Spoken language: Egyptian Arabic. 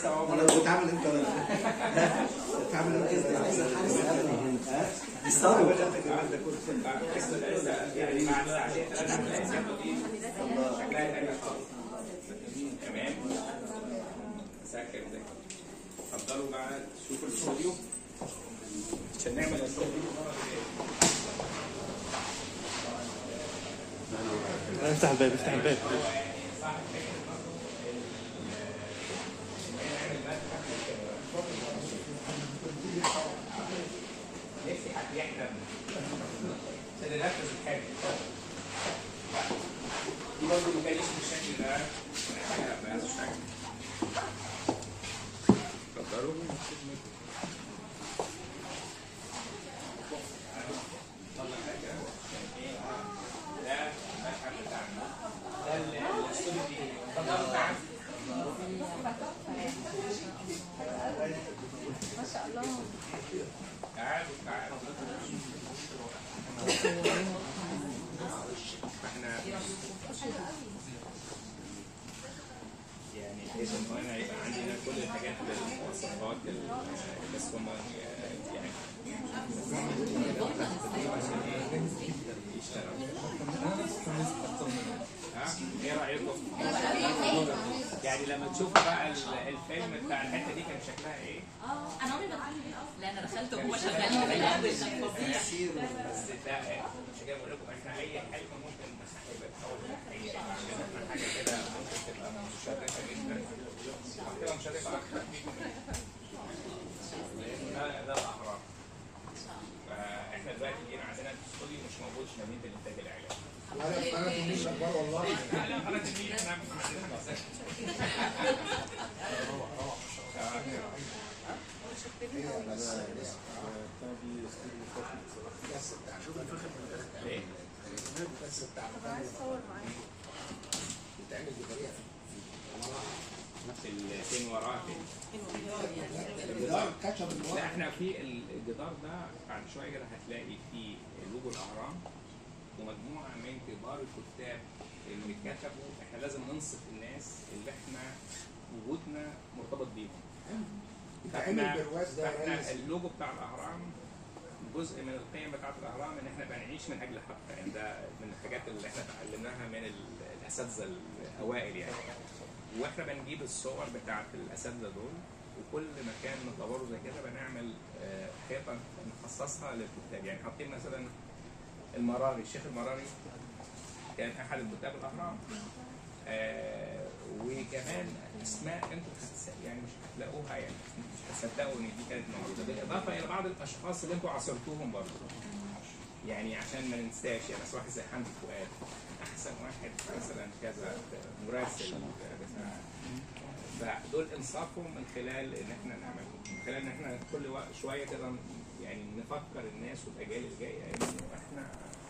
استوعبوا انا بتعامل انت ولا بتعامل انت ازاي؟ حارس قبلي هنا استغرب لسه لسه يعني بعد ساعتين ثلاثه هتلاقي السياره دي شكلها تاني خالص تمام سكر ده اتفضلوا بقى تشوفوا الاستوديو عشان نعمل الاستوديو افتح الباب افتح الباب نفسي حد يحلم عشان ينفذ الحلم دي برضه ما كانش بالشكل ده حاجه بهذا الشكل اتفضلوا طلع حاجه ده المتحف بتاعنا ده الاستوديو دي اتفضلوا تعالوا ما شاء الله تعالوا تعالوا احنا يعني بحيث ان انا يبقى عندنا كل الحاجات المواصفات ال- بس هم يعني يشتغلوا ها ايه رايكم؟ يعني لما تشوفوا بقى ال- الفيلم بتاع الحته دي كان شكلها ايه؟ انا عمري ما اتعلم بيه اصلا لا انا دخلت وهو شغال في الاول كان فظيع بس ده مش كده بقول لكم احنا اي حاجه ممكن نسحبها او نحيي عشان احنا حاجه كده ممكن تبقى مشرفه جدا هتبقى مشرفه اكتر لان ده ده الاهرام فاحنا دلوقتي جينا عندنا الاستوديو مش موجود في مدينه الانتاج الاعلامي وانا انا تلميذ اخبار والله لا لا خلاص دي احنا عندنا مساحة. بس بتاع شوف الفخر من الاخر ايه؟ بس بتاع مكان بتعمل بطريقه الفين وراها كده الجدار كاتشب لا الورق احنا في الجدار ده بعد شويه كده هتلاقي فيه لوجو الاهرام ومجموعه من كبار الكتاب اللي كتبوا احنا لازم ننصف الناس اللي احنا وجودنا مرتبط بيهم بتعمل برواز ده يا فاحنا ريس اللوجو بتاع الاهرام جزء من القيم بتاعت الاهرام ان احنا بنعيش من اجل حق يعني ده من الحاجات اللي احنا اتعلمناها من ال- الاساتذه الاوائل يعني واحنا بنجيب الصور بتاعت الاساتذه دول وكل مكان نطوره زي كده بنعمل آه، حيطه نخصصها للكتاب يعني حاطين مثلا المراري الشيخ المراري كان احد الكتاب الاهرام آه وكمان اسماء انتوا هتس- يعني مش هتلاقوها يعني مش هتصدقوا ان دي كانت موجوده بالاضافه الى بعض الاشخاص اللي انتوا عاصرتوهم برضه يعني عشان ما ننساش يعني مثلا واحد زي حمدي فؤاد احسن واحد مثلا كذا مراسل بتاع فدول انصافهم من خلال ان احنا نعمل من خلال ان احنا كل وقت شويه كده يعني نفكر الناس والاجيال الجايه انه احنا